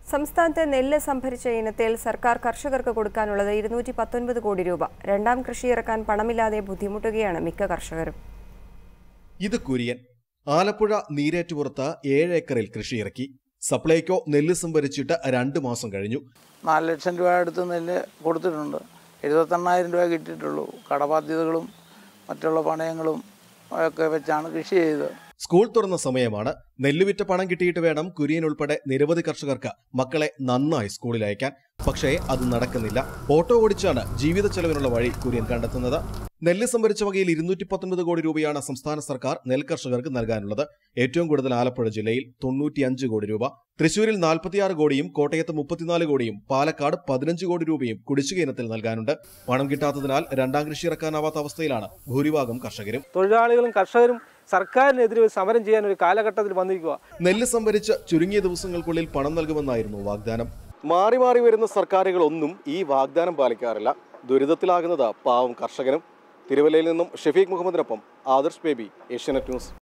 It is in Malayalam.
സംസ്ഥാനത്ത് നെല്ല് സംഭരിച്ച ഇനത്തിൽ സർക്കാർ കർഷകർക്ക് കൊടുക്കാനുള്ളത് ഇരുന്നൂറ്റി പത്തൊൻപത് കോടി രൂപ രണ്ടാം കൃഷി ഇറക്കാൻ പണമില്ലാതെ ബുദ്ധിമുട്ടുകയാണ് മിക്ക കർഷകരും ഇത് കുര്യൻ ആലപ്പുഴ നീരേറ്റുപുറത്ത് ഏഴ് ഏക്കറിൽ കൃഷിയിറക്കി സപ്ലൈകോ നെല്ല് സംഭരിച്ചിട്ട് രണ്ട് മാസം കഴിഞ്ഞു നാല് ലക്ഷം രൂപ അടുത്ത് നെല്ല് കൊടുത്തിട്ടുണ്ട് എഴുപത്തെണ്ണായിരം രൂപ കിട്ടിയിട്ടുള്ളൂ കടബാധ്യതകളും മറ്റുള്ള പണയങ്ങളും ഒക്കെ വെച്ചാണ് കൃഷി ചെയ്തത് സ്കൂൾ തുറന്ന സമയമാണ് നെല്ലുവിറ്റ പണം കിട്ടിയിട്ട് വേണം കുര്യൻ ഉൾപ്പെടെ നിരവധി കർഷകർക്ക് മക്കളെ നന്നായി സ്കൂളിൽ അയക്കാൻ പക്ഷേ അത് നടക്കുന്നില്ല ഓട്ടോ ഓടിച്ചാണ് ജീവിത ചെലവിനുള്ള വഴി കുര്യൻ കണ്ടെത്തുന്നത് നെല്ല് സംഭരിച്ച വകയിൽ ഇരുന്നൂറ്റി പത്തൊൻപത് കോടി രൂപയാണ് സംസ്ഥാന സർക്കാർ നെൽ കർഷകർക്ക് നൽകാനുള്ളത് ഏറ്റവും കൂടുതൽ ആലപ്പുഴ ജില്ലയിൽ തൊണ്ണൂറ്റിയഞ്ച് കോടി രൂപ തൃശൂരിൽ നാൽപ്പത്തിയാറ് കോടിയും കോട്ടയത്ത് മുപ്പത്തിനാല് കോടിയും പാലക്കാട് പതിനഞ്ച് കോടി രൂപയും കുടിശ്ശിക ഇനത്തിൽ നൽകാനുണ്ട് പണം കിട്ടാത്തതിനാൽ രണ്ടാം കൃഷി ഇറക്കാനാവാത്ത അവസ്ഥയിലാണ് ഭൂരിഭാഗം കർഷകരും തൊഴിലാളികളും കർഷകരും സർക്കാരിനെതിരെ ഒരു സമരം ചെയ്യാൻ ഒരു കാലഘട്ടത്തിൽ വന്നിരിക്കുക നെല്ല് സംഭരിച്ച് ചുരുങ്ങിയ ദിവസങ്ങൾക്കുള്ളിൽ പണം നൽകുമെന്നായിരുന്നു വാഗ്ദാനം മാറി മാറി വരുന്ന സർക്കാരുകളൊന്നും ഈ വാഗ്ദാനം പാലിക്കാറില്ല ദുരിതത്തിലാകുന്നത് പാവം കർഷകനും തിരുവല്ലയിൽ നിന്നും ഷെഫീഖ് മുഹമ്മദിനൊപ്പം ആദർശ് ബേബി ഏഷ്യാനെറ്റ് ന്യൂസ്